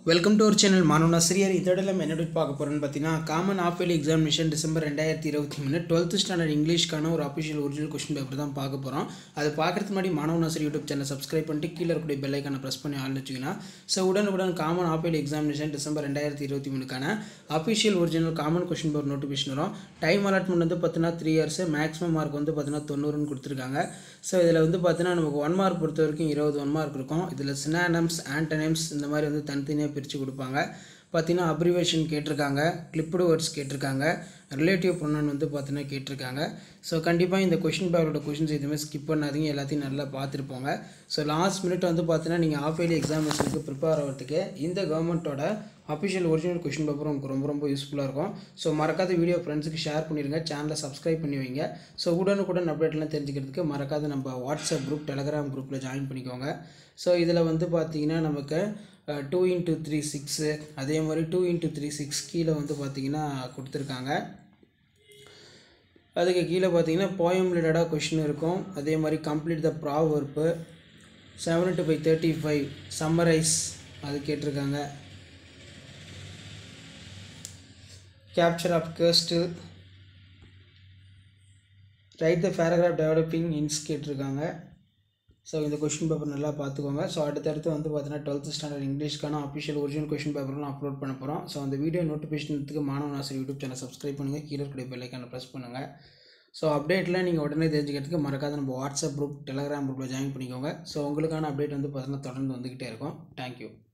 welcome to our channel மாணவன் ஆசிரியர் இதோட நம்ம என்ன பார்க்க போகிறோம்னு பார்த்தீங்கன்னா common half yearly examination December ரெண்டாயிரத்தி இருபத்தி மூணு டுவெல்த்து ஸ்டாண்டர்ட் இங்கிலீஷ்க்கான ஒரு அஃபிஷியல் ஒரிஜினல் கொஸ்டின் பேப்பர் தான் பார்க்க போகிறோம் அது பார்க்கறதுக்கு முன்னாடி மாணவன் ஆசிரியர் யூடியூப் சேனல் சப்ஸ்கிரைப் பண்ணிட்டு கீழே இருக்கக்கூடிய பெல் ஐக்கானை ப்ரெஸ் பண்ணி ஆள் வச்சுக்கலாம் ஸோ உடனுக்குடன் common half yearly examination December ரெண்டாயிரத்தி இருபத்தி மூணுக்கான official original common question paper notification வரும் டைம் அலாட்மெண்ட் வந்து பார்த்தீங்கன்னா த்ரீ இயர்ஸ் மேக்ஸிமம் மார்க் வந்து பார்த்தீங்கன்னா தொண்ணூறுன்னு கொடுத்துருக்காங்க ஸோ இதில் வந்து பார்த்தீங்கன்னா நமக்கு ஒன் மார்க் பொறுத்த வரைக்கும் இருபது ஒன் மார்க் இருக்கும் இதில் சினானம்ஸ் ஆண்டனம்ஸ் இந்த மாதிரி வந்து தனித்தனியாக பிரித்து கொடுப்பாங்க பார்த்தீங்கன்னா அப்ரிவேஷன் கேட்டிருக்காங்க கிளிப்டு வேர்ட்ஸ் கேட்டிருக்காங்க ரிலேட்டிவ் ப்ரொனவுன் வந்து பார்த்தீங்கன்னா கேட்டிருக்காங்க ஸோ கண்டிப்பாக இந்த கொஷின் பேப்பரோட கொஷின்ஸ் எதுவுமே ஸ்கிப் பண்ணாதீங்க எல்லாத்தையும் நல்லா பார்த்துருப்போங்க ஸோ லாஸ்ட் மினிட் வந்து பார்த்தீங்கன்னா நீங்கள் ஆஃப் இயர்லி எக்ஸாமினேஷனுக்கு ப்ரிப்பேர் ஆகிறதுக்கு இந்த கவர்மெண்ட்டோட அஃபிஷியல் ஒரிஜினல் கொஷின் பேப்பரும் உங்களுக்கு ரொம்ப ரொம்ப யூஸ்ஃபுல்லாக இருக்கும் ஸோ மறக்காத வீடியோ ஃப்ரெண்ட்ஸுக்கு ஷேர் பண்ணிடுங்க சேனலை சப்ஸ்கிரைப் பண்ணி வைங்க ஸோ உடனுக்குடன் அப்டேட்லாம் தெரிஞ்சுக்கிறதுக்கு மறக்காத நம்ம வாட்ஸ்அப் குரூப் டெலகிராம் குரூப்பில் ஜாயின் பண்ணிக்கோங்க ஸோ இதில் வந்து பார்த்தீங்கன்னா நமக்கு டூ இன்ட்டு த்ரீ சிக்ஸு அதே மாதிரி டூ இன்ட்டு த்ரீ சிக்ஸ் கீழே வந்து பார்த்தீங்கன்னா கொடுத்துருக்காங்க அதுக்கு கீழே பார்த்தீங்கன்னா போயம் ரிலேட்டடாக கொஷின் இருக்கும் அதே மாதிரி complete the proverb seven to by thirty five summarise அது கேட்டிருக்காங்க கேப்சர் ஆஃப் கேஸ்ட்டு ரைட் த பேராகிராஃப் டெவலப்பிங் இன்ஸ் கேட்டிருக்காங்க ஸோ இந்த கொஷின் பேப்பர் நல்லா பார்த்துக்கோங்க ஸோ அடுத்தடுத்து வந்து பார்த்தீங்கன்னா டுவெல்த் ஸ்டாண்டர்ட் இங்கிலீஷ்க்கான அஃபிஷியல் ஒரிஜினல் கொஷின் பேப்பர்லாம் அப்லோட் பண்ண போகிறோம் ஸோ அந்த வீடியோ நோட்டிஃபிகேஷனுக்கு மாணவன் ஆசிரியர் யூடியூப் சேனல் சப்ஸ்கிரைப் பண்ணுங்கள் கீழே இருக்கிற பெல்லைக்கான ப்ரெஸ் பண்ணுங்கள் ஸோ அப்டேட்லாம் நீங்கள் உடனே தெரிஞ்சுக்கிறதுக்கு மறக்காத நம்ம வாட்ஸ்அப் குரூப் டெலகிராம் குரூப்பில் ஜாயின் பண்ணிக்கோங்க ஸோ உங்களுக்கான அப்டேட் வந்து பார்த்தீங்கன்னா தொடர்ந்து வந்துக்கிட்டே இருக்கும் தேங்க்யூ